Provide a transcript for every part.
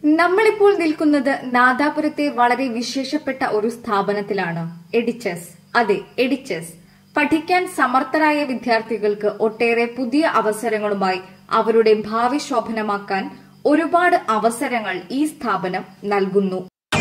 നമ്മളിപ്പോൾ നിൽക്കുന്നത് നാദാപുരത്തെ വളരെ വിശേഷപ്പെട്ട ഒരു സ്ഥാപനത്തിലാണ് എഡിച്ചസ് അതെ എഡിച്ചസ് പഠിക്കാൻ സമർത്ഥരായ വിദ്യാർത്ഥികൾക്ക് ഒട്ടേറെ പുതിയ അവസരങ്ങളുമായി അവരുടെ ഭാവി ശോഭനമാക്കാൻ ഒരുപാട് അവസരങ്ങൾ ഈ സ്ഥാപനം നൽകുന്നു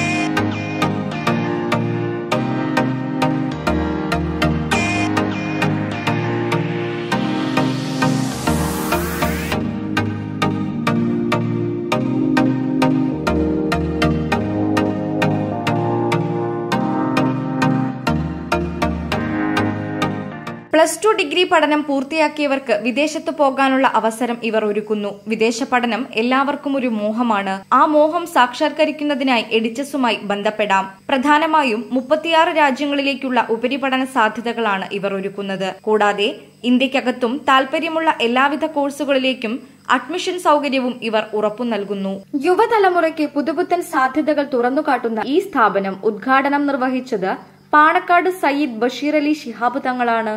പ്ലസ് ടു ഡിഗ്രി പഠനം പൂർത്തിയാക്കിയവർക്ക് വിദേശത്ത് പോകാനുള്ള അവസരം ഇവർ ഒരുക്കുന്നു വിദേശ പഠനം എല്ലാവർക്കും ഒരു മോഹമാണ് ആ മോഹം സാക്ഷാത്കരിക്കുന്നതിനായി എഡിച്ചസുമായി ബന്ധപ്പെടാം പ്രധാനമായും മുപ്പത്തിയാറ് രാജ്യങ്ങളിലേക്കുള്ള ഉപരിപഠന സാധ്യതകളാണ് ഇവർ ഒരുക്കുന്നത് കൂടാതെ ഇന്ത്യക്കകത്തും താൽപര്യമുള്ള എല്ലാവിധ കോഴ്സുകളിലേക്കും അഡ്മിഷൻ സൗകര്യവും ഇവർ ഉറപ്പു നൽകുന്നു യുവതലമുറയ്ക്ക് പുതുപുത്തൻ സാധ്യതകൾ തുറന്നുകാട്ടുന്ന ഈ സ്ഥാപനം ഉദ്ഘാടനം നിർവഹിച്ചത് പാണക്കാട് സയ്യിദ് ബഷീർ അലി ശിഹാബ് തങ്ങളാണ്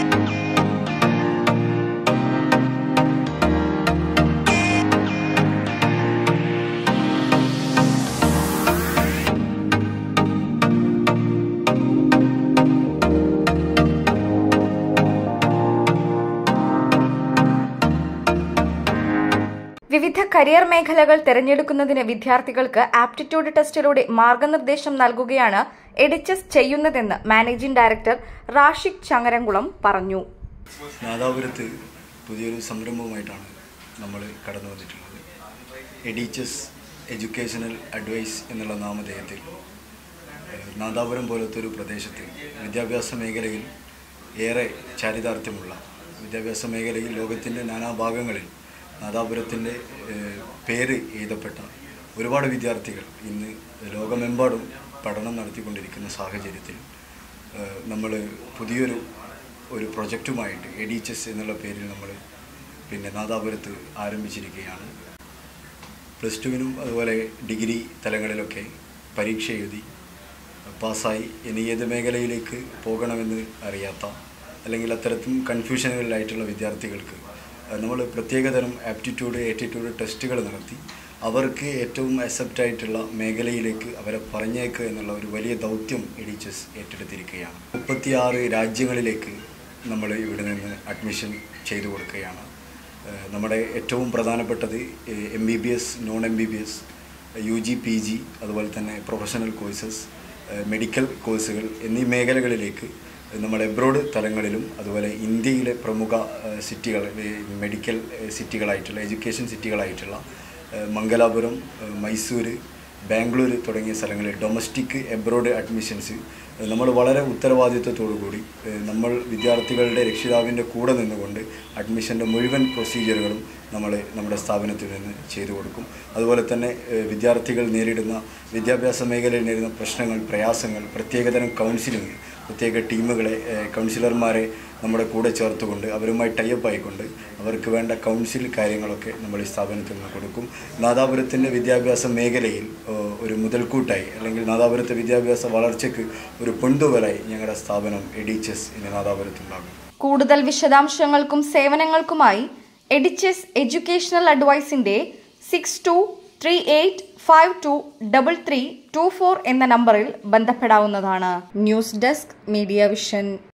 വിവിധ കരിയർ മേഖലകൾ തിരഞ്ഞെടുക്കുന്നതിന് വിദ്യാർത്ഥികൾക്ക് ആപ്റ്റിറ്റ്യൂഡ് ടെസ്റ്റിലൂടെ മാർഗനിർദ്ദേശം നൽകുകയാണ് എഡിച്ചസ് ചെയ്യുന്നതെന്ന് മാനേജിംഗ് ഡയറക്ടർ റാഷിഖ് ചങ്ങരംകുളം പറഞ്ഞു നാദാപുരത്ത് പുതിയൊരു സംരംഭവുമായിട്ടാണ് നമ്മൾ കടന്നു വന്നിട്ടുള്ളത് എഡീച്ചസ് എഡ്യൂക്കേഷണൽ അഡ്വൈസ് എന്നുള്ള നാമധേയത്തിൽ ഏഹ്, നാദാപുരം പോലത്തെ ഒരു പ്രദേശത്ത് വിദ്യാഭ്യാസ മേഖലയിൽ ഏറെ ചാരിതാർത്ഥ്യമുള്ള വിദ്യാഭ്യാസ മേഖലയിൽ ലോകത്തിൻ്റെ നാനാഭാഗങ്ങളിൽ നാദാപുരത്തിൻ്റെ ഏഹ്, പേര് എഴുതപ്പെട്ട ഒരുപാട് വിദ്യാർത്ഥികൾ ഇന്ന് ലോകമെമ്പാടും പഠനം നടത്തിക്കൊണ്ടിരിക്കുന്ന സാഹചര്യത്തിൽ നമ്മൾ പുതിയൊരു ഒരു പ്രൊജക്റ്റുമായിട്ട് എഡീച്ചസ് എന്നുള്ള പേരിൽ നമ്മൾ പിന്നെ നാദാപുരത്ത് ആരംഭിച്ചിരിക്കുകയാണ് പ്ലസ് ടുവിനും അതുപോലെ ഡിഗ്രി തലങ്ങളിലൊക്കെ പരീക്ഷ എഴുതി പാസ്സായി ഇനി ഏത് മേഖലയിലേക്ക് പോകണമെന്ന് അറിയാത്ത അല്ലെങ്കിൽ അത്തരത്തിൽ കൺഫ്യൂഷനുകളിലായിട്ടുള്ള വിദ്യാർത്ഥികൾക്ക് നമ്മൾ പ്രത്യേകതരം ആപ്റ്റിറ്റ്യൂഡ് ആറ്റിറ്റ്യൂഡ് ടെസ്റ്റുകൾ നടത്തി അവർക്ക് ഏറ്റവും അക്സെപ്റ്റ് ആയിട്ടുള്ള മേഖലയിലേക്ക് അവരെ പറഞ്ഞേക്കുക എന്നുള്ള ഒരു വലിയ ദൗത്യം എഡിച്ചസ് ഏറ്റെടുത്തിരിക്കുകയാണ് മുപ്പത്തിയാറ് രാജ്യങ്ങളിലേക്ക് നമ്മൾ ഇവിടെ നിന്ന് അഡ്മിഷൻ ചെയ്തു കൊടുക്കുകയാണ് ഏഹ് നമ്മുടെ ഏറ്റവും പ്രധാനപ്പെട്ടത് M B B S non M B B S U G P G അതുപോലെ തന്നെ പ്രൊഫഷണൽ കോഴ്സസ് മെഡിക്കൽ കോഴ്സുകൾ എന്നീ മേഖലകളിലേക്ക് നമ്മൾ എബ്രോഡ് തലങ്ങളിലും അതുപോലെ ഇന്ത്യയിലെ പ്രമുഖ ഏഹ് സിറ്റികൾ ഏഹ് മെഡിക്കൽ ഏഹ് സിറ്റികളായിട്ടുള്ള എഡ്യൂക്കേഷൻ സിറ്റികളായിട്ടുള്ള ഏഹ് മംഗലാപുരം ഏഹ് മൈസൂർ ബാംഗ്ലൂർ തുടങ്ങിയ സ്ഥലങ്ങളിൽ ഡൊമസ്റ്റിക് എബ്രോഡ് അഡ്മിഷൻസ് നമ്മൾ വളരെ ഉത്തരവാദിത്വത്തോടു കൂടി ഏഹ് നമ്മൾ വിദ്യാർത്ഥികളുടെ രക്ഷിതാവിൻ്റെ കൂടെ നിന്നുകൊണ്ട് അഡ്മിഷൻ്റെ മുഴുവൻ പ്രൊസീജിയറുകളും നമ്മൾ നമ്മുടെ സ്ഥാപനത്തിൽ നിന്ന് ചെയ്തു കൊടുക്കും അതുപോലെ തന്നെ ഏഹ് വിദ്യാർത്ഥികൾ നേരിടുന്ന വിദ്യാഭ്യാസ മേഖലയിൽ നേരിടുന്ന പ്രശ്നങ്ങൾ പ്രയാസങ്ങൾ പ്രത്യേകതരം കൗൺസിലിംഗ് പ്രത്യേക ടീമുകളെ ഏഹ് കൗൺസിലർമാരെ നമ്മുടെ കൂടെ ചേർത്തുകൊണ്ട് അവരുമായി ടൈപ്പ് ആയിക്കൊണ്ട് അവർക്ക് വേണ്ട കൗൺസിൽ കാര്യങ്ങളൊക്കെ നമ്മൾ ഈ സ്ഥാപനത്തിൽ നിന്ന് കൊടുക്കും നാദാപുരത്തിൻ്റെ വിദ്യാഭ്യാസ മേഖലയിൽ ഏഹ്, ഒരു മുതൽക്കൂട്ടായി അല്ലെങ്കിൽ നാദാപുരത്തെ വിദ്യാഭ്യാസ വളർച്ചയ്ക്ക് ഒരു പൊണ്ടുവലായി ഞങ്ങളുടെ സ്ഥാപനം എഡീച്ചസ് ഇനി നാദാപുരത്തുണ്ടാകും കൂടുതൽ വിശദാംശങ്ങൾക്കും സേവനങ്ങൾക്കുമായി എഡിച്ചസ് എഡ്യൂക്കേഷണൽ അഡ്വൈസിന്റെ six two three eight five two double three two four എന്ന നമ്പറിൽ ബന്ധപ്പെടാവുന്നതാണ് ന്യൂസ് ഡെസ്ക് മീഡിയ വിഷൻ